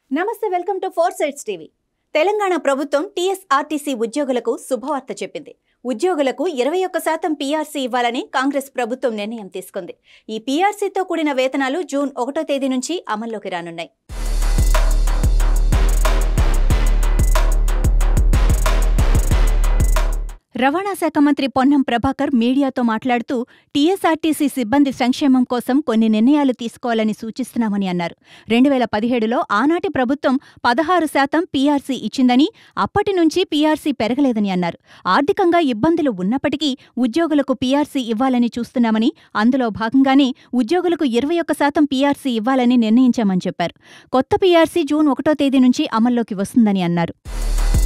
నమస్తే welcome to four sides TV Telangana ప్రభుత్వం TSRTC ఉద్యోగులకు శుభవార్త చెప్పింది ఉద్యోగులకు ఇరవై ఒక్క శాతం పీఆర్సీ ఇవ్వాలని కాంగ్రెస్ ప్రభుత్వం నిర్ణయం తీసుకుంది ఈ పీఆర్సీతో కూడిన వేతనాలు జూన్ ఒకటో తేదీ నుంచి అమల్లోకి రానున్నాయి రవాణా శాఖ మంత్రి పొన్నం ప్రభాకర్ మీడియాతో మాట్లాడుతూ టీఎస్ఆర్టీసీ సిబ్బంది సంక్షేమం కోసం కొన్ని నిర్ణయాలు తీసుకోవాలని సూచిస్తున్నామని అన్నారు రెండు వేల పదిహేడులో ఆనాటి ప్రభుత్వం పదహారు శాతం పీఆర్సీ ఇచ్చిందని అప్పటి నుంచి పీఆర్సీ పెరగలేదని అన్నారు ఆర్థికంగా ఇబ్బందులు ఉన్నప్పటికీ ఉద్యోగులకు పీఆర్సీ ఇవ్వాలని చూస్తున్నామని అందులో భాగంగానే ఉద్యోగులకు ఇరవై ఒక్క శాతం పీఆర్సీ ఇవ్వాలని నిర్ణయించామని చెప్పారు కొత్త పీఆర్సీ జూన్ ఒకటో తేదీ నుంచి అమల్లోకి వస్తుందని అన్నారు